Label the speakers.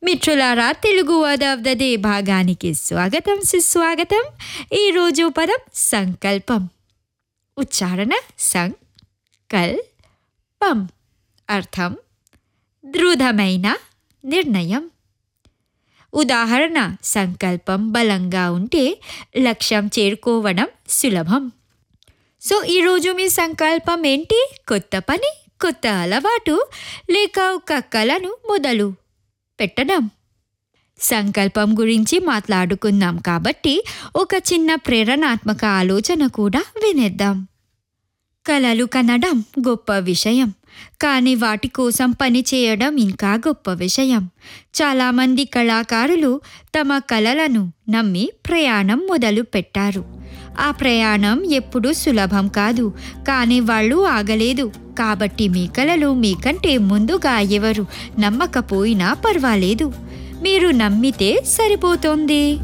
Speaker 1: మిత్రులారా Telugu word of the day భాగానికి స్వాగతం సుస్వాగతం ఈరోజు పదం సంకల్పం ఉచ్చారణ సంకల్పం అర్థం దృఢమైన నిర్ణయం ఉదాహరణ సంకల్పం బలంగా ఉంటే లక్ష్యం చేరుకోవడం సులభం సో ఈరోజు మీ సంకల్పం ఏంటి కొత్త పని కొత్త అలవాటు లేక ఒక కళను మొదలు పెట్టడం సంకల్పం గురించి మాట్లాడుకుందాం కాబట్టి ఒక చిన్న ప్రేరణాత్మక ఆలోచన కూడా వినేద్దాం కలలు కనడం గొప్ప విషయం కానీ వాటి కోసం పని చేయడం ఇంకా గొప్ప విషయం చాలామంది కళాకారులు తమ కలలను నమ్మి ప్రయాణం మొదలు పెట్టారు ఆ ప్రయాణం ఎప్పుడూ సులభం కాదు కానీ వాళ్ళు ఆగలేదు కాబట్టి మీ కలలు మీకంటే ముందుగా ఎవరు నమ్మకపోయినా పర్వాలేదు మీరు నమ్మితే సరిపోతుంది